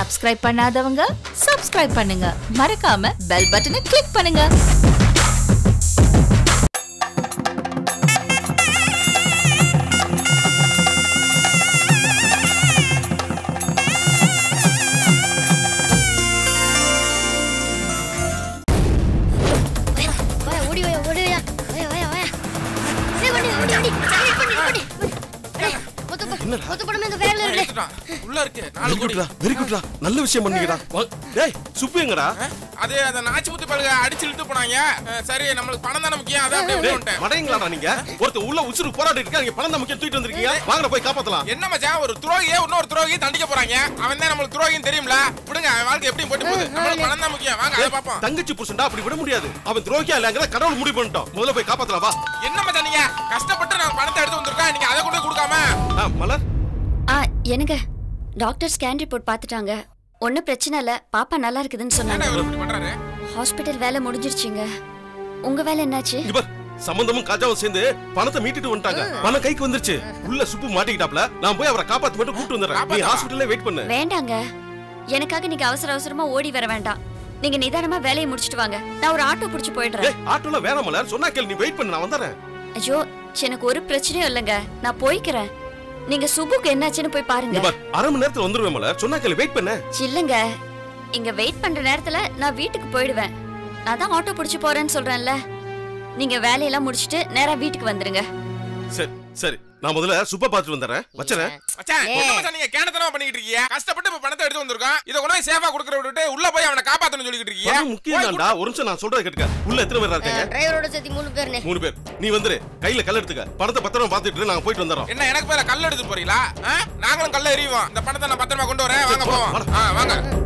Subscribe பண்ணாதவங்க subscribe பண்ணுங்க மறக்காம பெல் பட்டனை கிளிக் பண்ணுங்க வாயா, ஓடி வாயா, ஓடி வாயா. வாயா, வாயா, வாயா. ஏய், வண்டி, வண்டி, வண்டி. சரி, வண்டி, வண்டி. அடே, மொத்த ப- மொத்த படமே இந்த பேக்ல இருக்குடே. எடுத்துட்டான். உள்ள இருக்கு நாலு வெரி கோடி குட்ரா வெரி குட்ரா நல்ல விஷயம் பண்ணீங்கடா வா- டேய் சுப்பு எங்கடா அது அந்த நாச்சி முத்து பழுக அடிச்சு இழுத்து போனாங்க அஹ், சரி நம்மளுக்கு பணம் தானே முக்கியம் அதான் அப்படியே டேய் விட்டுட்டேன் மடையங்களாடா நீங்க ஒருத்தர் உள்ள உசுருக்கு போராடிட்டு இருக்கா நீங்க பணம் நமக்கு தூக்கிட்டு வந்திருக்கீங்க வாங்கடா போய் காப்பாத்தலாம் என்ன மச்சான் ஒரு துரோகியே இன்னொரு துரோகி தண்டிக்க போறாங்க அவன் தான் நம்மளுக்கு துரோகின்னு தெரியும்ல விடுங்க அவன் வாழ்க்கை எப்படி போட்டு போகுது நம்மளுக்கு பணம் தான் முக்கியம் வாங்க அதை பாப்போம் தங்கச்சி புருஷன்டா அப்படி விட முடியாது அவன் துரோகியா இல்லங்கற கடவுள் முடிவு பண்ணிட்டோம் முதல்ல போய் காப்பாத்தலாம் வா என்ன மச்சான் நீங்க கஷ்டப்பட்டு நான் பணத்தை எடுத்து வந்திருக்கோம் நீங்க அதை கொண்டு போய் கொடுக்காம ஆ, மலர் ஆ என்னங்க டாக்டர் ஸ்கேன் ரிப்போர்ட் பார்த்துட்டாங்க ஒன்றும் பிரச்சனை இல்லை பாப்பா நல்லா இருக்குதுன்னு என்ன சொன்னாங்க இவர் இப்படி பண்றாரு ஹாஸ்பிட்டல் வேலை முடிஞ்சிருச்சுங்க உங்க வேலை என்னாச்சு இங்க பார் சம்பந்தமும் காஜாவும் சேர்ந்து பணத்தை மீட்டுட்டு வந்துட்டாங்க பணம் கைக்கு வந்துருச்சு உள்ள சுப்பு மாட்டிக்கிட்டாப்ல நான் போய் அவரை காப்பாத்து மட்டும் கூட்டு வந்துடுறேன் நீ காப்பாத்தவா? ஹாஸ்பிடல்ல வெயிட் பண்ணு வேண்டாங்க எனக்காக நீங்க அவசர அவசரமா ஓடி வர வேண்டாம் நீங்க நிதானமா வேலையை முடிச்சிட்டு வாங்க நான் ஒரு ஆட்டோ பிடிச்சு போயிடுறேன் ஏய் ஆட்டோல வேணாம் மலர் சொன்னா கேள் நீ வெயிட் பண்ணு நான் வந்துடுறேன் ஐயோ எனக்கு ஒரு பிரச்சனையும் இல்லைங்க நான் போய்க்கிறேன் நீங்க சுபுக்கு என்னாச்சுன்னு போய் இங்க பாருங்க பார் அரை மணி நேரத்துல வந்துருவேன் மலர் சொன்னா கேள் வெயிட் பண்ணு இல்லங்க இங்க வெயிட் பண்ற நேரத்துல நான் வீட்டுக்கு போயிடுவேன் நான் தான் ஆட்டோ பிடிச்சு போறேன்னு சொல்றேன்ல நீங்க வேலையெல்லாம் முடிச்சிட்டு நேரா வீட்டுக்கு வந்துருங்க சரி சரி நான் முதல்ல சுப்ப பார்த்துட்டு வந்துடுறேன் வச்சுறேன் மச்சான் என்ன மச்சான் நீங்க கேனத்தனமா பண்ணிட்டு இருக்கீங்க கஷ்டப்பட்டு இப்ப பணத்தை எடுத்து வந்திருக்கோம் இதை கொண்டு போய் சேஃபா கொடுக்கற விட்டுட்டு உள்ள போய் அவனை காப்பாத்தணும்னு சொல்லிட்டு இருக்கீங்க பணம் முக்கியம் தான்டா ஒரு நிமிஷம் நான் சொல்றதை கேட்டுக்க உள்ள எத்தனை பேர் இருக்காங்க டிரைவரோட சேர்த்து மூணு பேர்னே மூணு பேர் நீ வந்துரு கையில கல் எடுத்துக்க பணத்தை பத்திரமா பார்த்துட்டு இரு, நாங்க போயிட்டு வந்துடுறோம் என்ன எனக்கு பேர கல் எடுத்து போறீங்களா ஆ? நாங்களும் கல்ல எறிவோம் இந்த பணத்தை நான் பத்திரமா கொண்டு வரேன் வாங்க சரி, போவோம் வாடா. ஆ, வாங்க